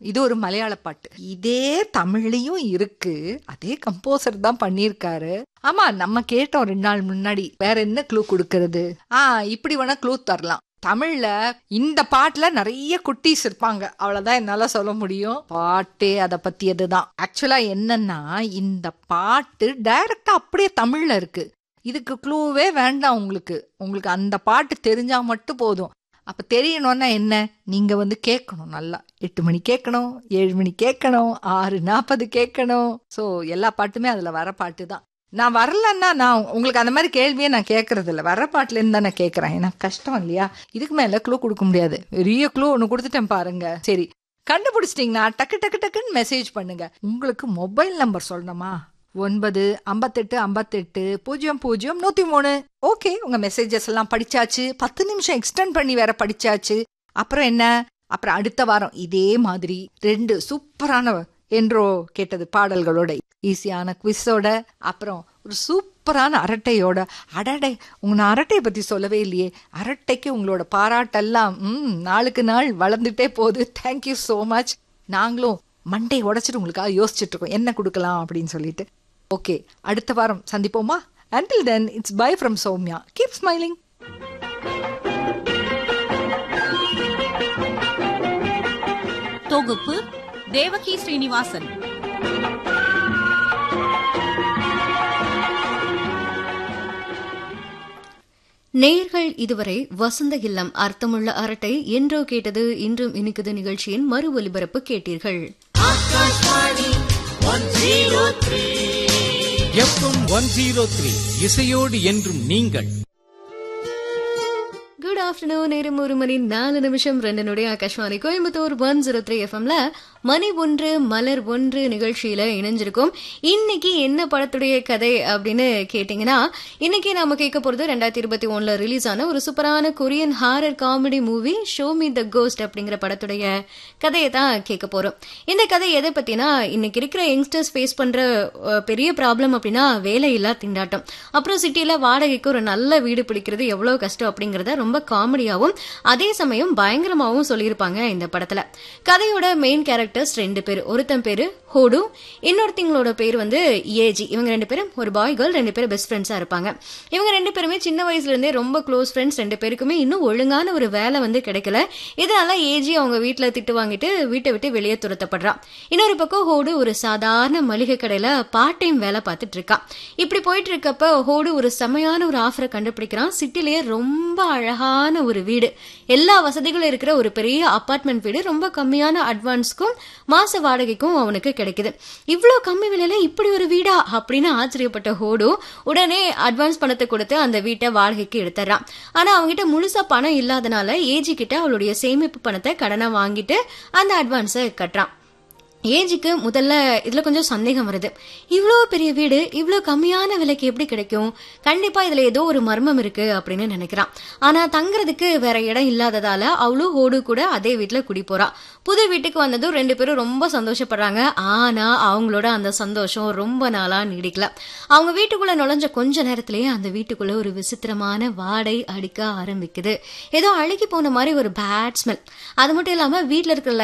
இது ஒரு மலையாள பாட்டு இதே தமிழ்லயும் இருக்கு அதே கம்போசர் தான் பண்ணியிருக்காரு ஆமா நம்ம கேட்டோம் ரெண்டு நாள் முன்னாடி வேற என்ன க்ளூ கொடுக்கறது ஆ இப்படி வேணா க்ளூ தரலாம் தமிழ்ல இந்த பாட்டுல நிறைய குட்டீஸ் இருப்பாங்க அவ்வளவுதான் என்னால சொல்ல முடியும் பாட்டே அதை பத்தியது தான் ஆக்சுவலா என்னன்னா இந்த பாட்டு டைரக்டா அப்படியே தமிழ்ல இருக்கு இதுக்கு க்ளூவே வேண்டாம் உங்களுக்கு உங்களுக்கு அந்த பாட்டு தெரிஞ்சா மட்டும் போதும் அப்ப தெரியணும்னா என்ன நீங்க வந்து கேட்கணும் நல்லா எட்டு மணி கேட்கணும் ஏழு மணி கேட்கணும் ஆறு நாற்பது கேட்கணும் ஸோ எல்லா பாட்டுமே அதுல வர பாட்டு தான் நான் வரலன்னா நான் உங்களுக்கு அந்த மாதிரி கேள்வியே நான் கேட்கறது இல்லை வர பாட்டுல இருந்து தான் நான் கேட்கறேன் எனக்கு கஷ்டம் இல்லையா இதுக்கு மேல க்ளூ கொடுக்க முடியாது பெரிய க்ளூ ஒன்று கொடுத்துட்டேன் பாருங்க சரி கண்டுபிடிச்சிட்டிங்கன்னா டக்கு டக்கு டக்குன்னு மெசேஜ் பண்ணுங்க உங்களுக்கு மொபைல் நம்பர் சொல்லணுமா ஒன்பது ஐம்பத்தெட்டு ஐம்பத்தெட்டு பூஜ்ஜியம் பூஜ்ஜியம் நூத்தி மூணு ஓகே உங்க மெசேஜஸ் எல்லாம் படிச்சாச்சு பத்து நிமிஷம் எக்ஸ்டெண்ட் பண்ணி வேற படிச்சாச்சு அப்புறம் என்ன அப்புறம் அடுத்த வாரம் இதே மாதிரி ரெண்டு சூப்பரான என்றோ கேட்டது பாடல்களோட ஈஸியான குவிஸோட அப்புறம் ஒரு சூப்பரான அரட்டையோட அடடை உங்க நான் அரட்டையை பத்தி சொல்லவே இல்லையே அரட்டைக்கு உங்களோட பாராட்டெல்லாம் ம் நாளுக்கு நாள் வளர்ந்துட்டே போகுது தேங்க்யூ ஸோ மச் நாங்களும் மண்டை உடைச்சிட்டு உங்களுக்காக யோசிச்சுட்டு இருக்கோம் என்ன கொடுக்கலாம் அப்படின்னு சொல்லிட்டு ஓகே அடுத்த வாரம் சந்திப்போமா until then it's bye from Soumya keep smiling தொகுப்பு தேவகி ஸ்ரீனிவாசன் நேயர்கள் இதுவரை வசந்த இல்லம் அர்த்தமுள்ள அரட்டை என்றோ கேட்டது இன்றும் இனிக்குது நிகழ்ச்சியின் மறு ஒலிபரப்பு கேட்டீர்கள் எஃப்எம் ஒன் ஜீரோ த்ரீ இசையோடு என்றும் நீங்கள் குட் ஆஃப்டர்நூன் நேரம் ஒரு மணி நாலு நிமிஷம் ரெண்டு நொடி Akashvani Coimbatore one zero three எஃப்எம்ல மணி ஒன்று மலர் ஒன்று நிகழ்ச்சியில இணைஞ்சிருக்கும் இன்னைக்கு என்ன படத்துடைய கதை அப்படின்னு கேட்டீங்கன்னா இன்னைக்கு நாம கேட்க போறது ரெண்டாயிரத்தி இருபத்தி ஒண்ணுல ரிலீஸ் ஆன ஒரு சூப்பரான Korean horror comedy movie show me the ghost அப்படிங்கிற படத்துடைய கதையை தான் கேட்க போறோம் இந்த கதை எதை பத்தினா இன்னைக்கு இருக்கிற யங்ஸ்டர்ஸ் ஃபேஸ் பண்ற அஹ், பெரிய ப்ராப்ளம் அப்படின்னா வேலையில்லா திண்டாட்டம் அப்புறம் சிட்டில வாடகைக்கு ஒரு நல்ல வீடு பிடிக்கிறது எவ்வளவு கஷ்டம் அப்படிங்கறத ரொம்ப காமெடியாவும் அதே சமயம் பயங்கரமாவும் சொல்லியிருப்பாங்க இந்த படத்துல கதையோட மெயின் கேரக்டர்ஸ் ரெண்டு பேர் ஒருத்தன் பேரு ஹோடு இன்னொருத்தங்களோட பேர் வந்து ஏஜி இவங்க ரெண்டு பேரும் ஒரு பாய் கேர்ள் ரெண்டு பேரும் பெஸ்ட் ஃப்ரெண்ட்ஸா இருப்பாங்க இவங்க ரெண்டு பேருமே சின்ன வயசுல இருந்தே ரொம்ப க்ளோஸ் ஃப்ரெண்ட்ஸ் ரெண்டு பேருக்குமே இன்னும் ஒழுங்கான ஒரு வேலை வந்து கிடைக்கல இதனால ஏஜி அவங்க வீட்ல திட்டு வாங்கிட்டு வீட்டை விட்டு வெளியே துரத்தப்படுறான் இன்னொரு பக்கம் ஹோடு ஒரு சாதாரண மளிகை கடையில பார்ட் டைம் வேலை பார்த்துட்டு இருக்கா இப்படி போயிட்டு இருக்கப்ப ஹோடு ஒரு செமையான ஒரு ஆஃபரை கண்டுபிடிக்கிறான் சிட்டிலேயே ரொம்ப அழகான ஒரு வீடு எல்லா வசதிகளும் இருக்கிற ஒரு பெரிய அபார்ட்மெண்ட் வீடு ரொம்ப கம்மியான அட்வான்ஸ்க்கும் மாச வாடகைக்கும் அவனுக்கு கிடைக்குது இவ்வளோ கம்மி விலையில இப்படி ஒரு வீடா அப்படின்னு ஆச்சரியப்பட்ட ஹோடு உடனே அட்வான்ஸ் பணத்தை கொடுத்து அந்த வீட்டை வாடகைக்கு எடுத்துறான் ஆனா அவங்ககிட்ட முழுசா பணம் இல்லாதனால ஏஜி கிட்ட அவளுடைய சேமிப்பு பணத்தை கடனை வாங்கிட்டு அந்த அட்வான்ஸை கட்டுறான் ஏஜிக்கு முதல்ல இதுல கொஞ்சம் சந்தேகம் வருது இவ்வளோ பெரிய வீடு இவ்வளோ கம்மியான விலைக்கு எப்படி கிடைக்கும் கண்டிப்பா இதுல ஏதோ ஒரு மர்மம் இருக்கு அப்படின்னு நினைக்கிறான் ஆனா தங்குறதுக்கு வேற இடம் இல்லாததால அவளும் ஹோடு கூட அதே வீட்டுல குடி போறா புது வீட்டுக்கு வந்ததும் ரெண்டு பேரும் ரொம்ப சந்தோஷப்படுறாங்க ஆனா அவங்களோட அந்த சந்தோஷம் ரொம்ப நாளா நீடிக்கல அவங்க வீட்டுக்குள்ள நுழைஞ்ச கொஞ்ச நேரத்திலேயே அந்த வீட்டுக்குள்ள ஒரு விசித்திரமான வாடை அடிக்க ஆரம்பிக்குது ஏதோ அழுகி போன மாதிரி ஒரு பேட் ஸ்மெல் அது மட்டும் இல்லாம வீட்டுல இருக்கிற